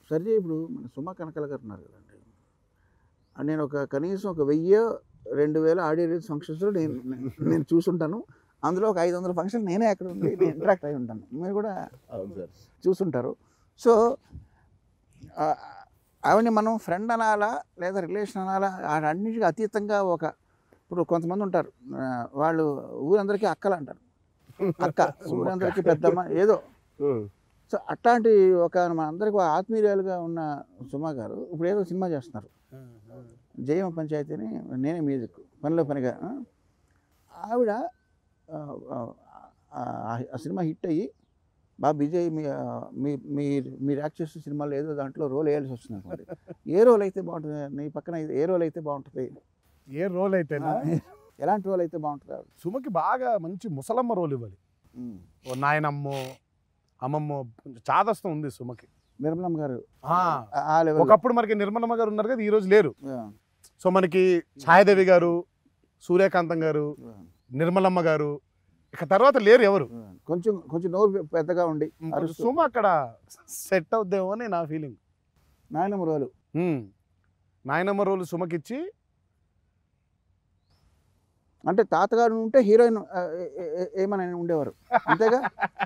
సరే ఇప్పుడు మన సుమా కనకల గారు ఉన్నారు కదండి ఆ నేను ఒక కనీసం ఒక వెయ్యి రెండు వేల ఆడియో రిలీజ్ ఫంక్షన్స్లో నేను నేను చూసుంటాను అందులో ఒక ఐదు వందల ఫంక్షన్ నేనే అక్కడ ఉండి ఇంటరాక్ట్ అయి ఉంటాను మీరు కూడా అవును సార్ చూసుంటారు సో ఆ, ఆవిడని మనం ఫ్రెండ్ అనాలా లేదా రిలేషన్ అనాలా అన్నిటికీ అతీతంగా ఒక ఇప్పుడు కొంతమంది ఉంటారు ఆ, వాళ్ళు ఊరందరికీ అక్కలు అంటారు అక్క ఊరందరికీ పెద్దమ్మ ఏదో సో అట్లాంటి ఒక మనందరికీ ఆత్మీయురాలుగా ఉన్న సుమా గారు ఇప్పుడు ఏదో సినిమా చేస్తున్నారు జయమ పంచాయతీని నేనే మ్యూజిక్ పనిలో పనిగా ఆ? ఆవిడ ఆ, ఆ, ఆ, ఆ సినిమా హిట్ అయ్యి బాగా బిజీ అయ్యి మీ ఆ, మీ మీరు మీరు యాక్ట్ చేసిన సినిమాలో ఏదో దాంట్లో రోల్ వేయాల్సి వస్తుంది అనుకోండి ఏ రోల్ అయితే బాగుంటుంది నీ పక్కన ఏ రోల్ అయితే బాగుంటుంది ఏ రోల్ అయితేనా ఎలాంటి రోల్ అయితే బాగుంటుంది ఆవిడ సుమకి బాగా మంచి ముసలమ్మ రోల్ ఇవ్వాలి ఓ నాయనమ్మో అమ్మమ్మో కొంచెం చాదస్తం ఉంది సుమకి నిర్మలమ్మ గారు ఆ, ఆ- ఆ లెవెల్ ఒకప్పుడు మనకి నిర్మలమ్మ గారు ఉన్నారు కదా ఈ రోజు లేరు సో మనకి ఛాయదేవి గారు సూర్యకాంతం గారు నిర్మలమ్మ గారు ఇక తర్వాత లేరు ఎవరు కొంచెం కొంచెం నోరు పెద్దగా ఉండి కొంచెం అరుస్తూ సుమ అక్కడ సెట్ అవుద్దేమో అని నా ఫీలింగ్ నాయనమ్మ రోలు నాయనమ్మ రోల్ సుమకిచ్చి అంటే తాతగారు ఉంటే హీరోయిన్ ఆ, ఏ- ఏ- ఏ- ఏమని ఉండేవారు అంతేగా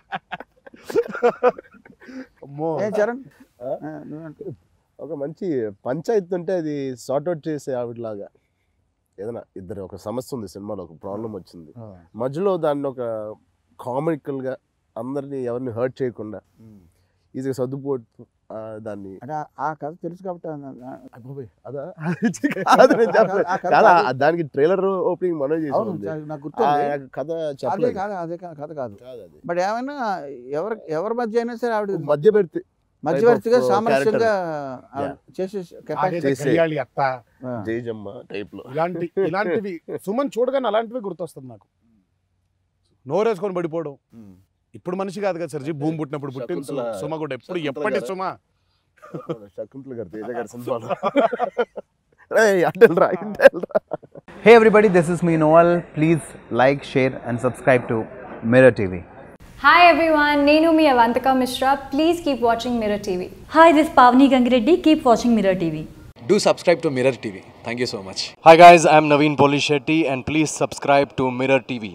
అమ్మో ఏం చరణ్ ఆ? ఆ, నువ్వేంటి? ఒక మంచి పంచాయతీ ఉంటే అది సార్ట్ అవుట్ చేసే ఆవిడలాగా ఏదైనా ఇద్దరు ఒక సమస్య ఉంది సినిమాలో ఒక ప్రాబ్లం వచ్చింది మధ్యలో దాన్ని ఒక కామికల్గా అందరినీ ఎవరిని హర్ట్ చేయకుండా ఈజీగా సర్దుపోటు ఆ, దాన్ని అంటే ఆ- ఆ కథ తెలుసు కాబట్టి ఆ- ఆ- అబ్బోయ్, అదా కాదు నేను చెప్పలేదు. ఆ కథ కాదు, కాదు. ఆ దానికి ట్రైలర్ ఓపెనింగ్ మనం అవును చేసాం చా- నాకు గుర్తుంది కథ అదే చెప్పలేదు కాదు అదే కా- కథ కాదు కాదు అది బట్ ఏమైనా ఎవరి ఎవరి మధ్య అయినా సరే ఆవిడ మధ్య పెడితే మధ్యవర్తిగా type of, uh, సామరస్యంగా ఆవిడ Yeah. చేసే ఆడేదో కెపాసిటీ చేసే- గడియాళి అత్త జైజమ్మ టైప్ లో ఇలాంటి ఇలాంటివి సుమన్ చూడగానే అలాంటివి గుర్తొస్తుంది నాకు నోరేసుకొని పడిపోవడం ఇప్పుడు మనిషి కాదు కదా సర్జీ భూమి పుట్టినప్పుడు పుట్టింది సుమ. శకుంతల- సుమ కూడా ఎప్పుడు శకుంతల ఎప్పటి గారా? సుమ శకుంతల గారు తేజ గారి సినిమాలో రేయ్, అడ్డెల్రా, ఇడ్డెల్రా. Hey everybody, this is me Noel. Please like, share, and subscribe to Mirror TV. Hi everyone, Nenu mi Avantika Mishra. Please keep watching Mirror TV. Hi, this is Pavni Gangireddy. Keep watching Mirror TV. Do subscribe to Mirror TV. Thank you so much. Hi guys, I'm Naveen Polishetty and please subscribe to Mirror TV.